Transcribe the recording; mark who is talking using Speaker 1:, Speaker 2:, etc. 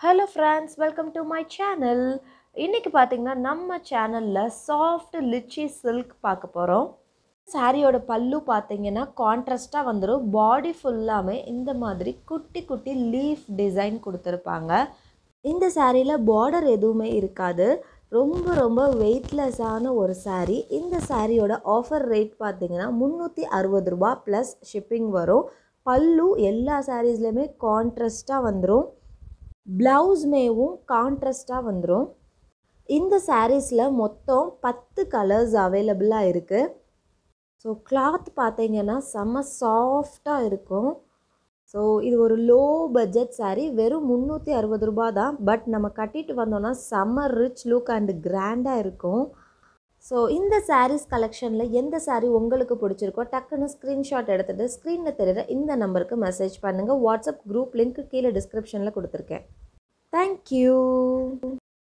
Speaker 1: hello friends welcome to my channel இன்றைக்கி பார்த்தீங்கன்னா நம்ம சேனலில் சாஃப்ட் லிச்சி சில்க் பார்க்க போகிறோம் சாரியோட பல்லு பார்த்தீங்கன்னா கான்ட்ராஸ்ட்டாக வந்துடும் பாடி ஃபுல்லாமே இந்த மாதிரி குட்டி குட்டி லீஃப் டிசைன் கொடுத்துருப்பாங்க இந்த சாரியில் பார்டர் எதுவுமே இருக்காது ரொம்ப ரொம்ப வெயிட்லெஸ்ஸான ஒரு saree இந்த சாரியோட ஆஃபர் ரேட் பார்த்தீங்கன்னா முந்நூற்றி அறுபது ரூபா ப்ளஸ் ஷிப்பிங் வரும் பல்லு எல்லா சாரீஸ்லையுமே கான்ட்ராஸ்ட்டாக வந்துடும் ப்ளவுஸ்மேவும் கான்ட்ராஸ்ட்டாக வந்துடும் இந்த சாரீஸில் மொத்தம் பத்து கலர்ஸ் அவைலபிளாக இருக்குது ஸோ கிளாத் பார்த்தீங்கன்னா செம்ம சாஃப்டாக இருக்கும் ஸோ இது ஒரு லோ பட்ஜெட் saree வெறும் முந்நூற்றி அறுபது ரூபா தான் பட் நம்ம கட்டிட்டு வந்தோம்னா செம்ம ரிச் லுக் அண்ட் கிராண்டாக இருக்கும் ஸோ இந்த சாரீஸ் கலெக்ஷனில் எந்த saree உங்களுக்கு பிடிச்சிருக்கோ டக்குன்னு ஸ்க்ரீன்ஷாட் எடுத்துகிட்டு ஸ்க்ரீனில் தெரியுற இந்த நம்பருக்கு மெசேஜ் பண்ணுங்கள் வாட்ஸ்அப் குரூப் லிங்க் கீழே டிஸ்கிரிப்ஷனில் கொடுத்துருக்கேன் தேங்க்யூ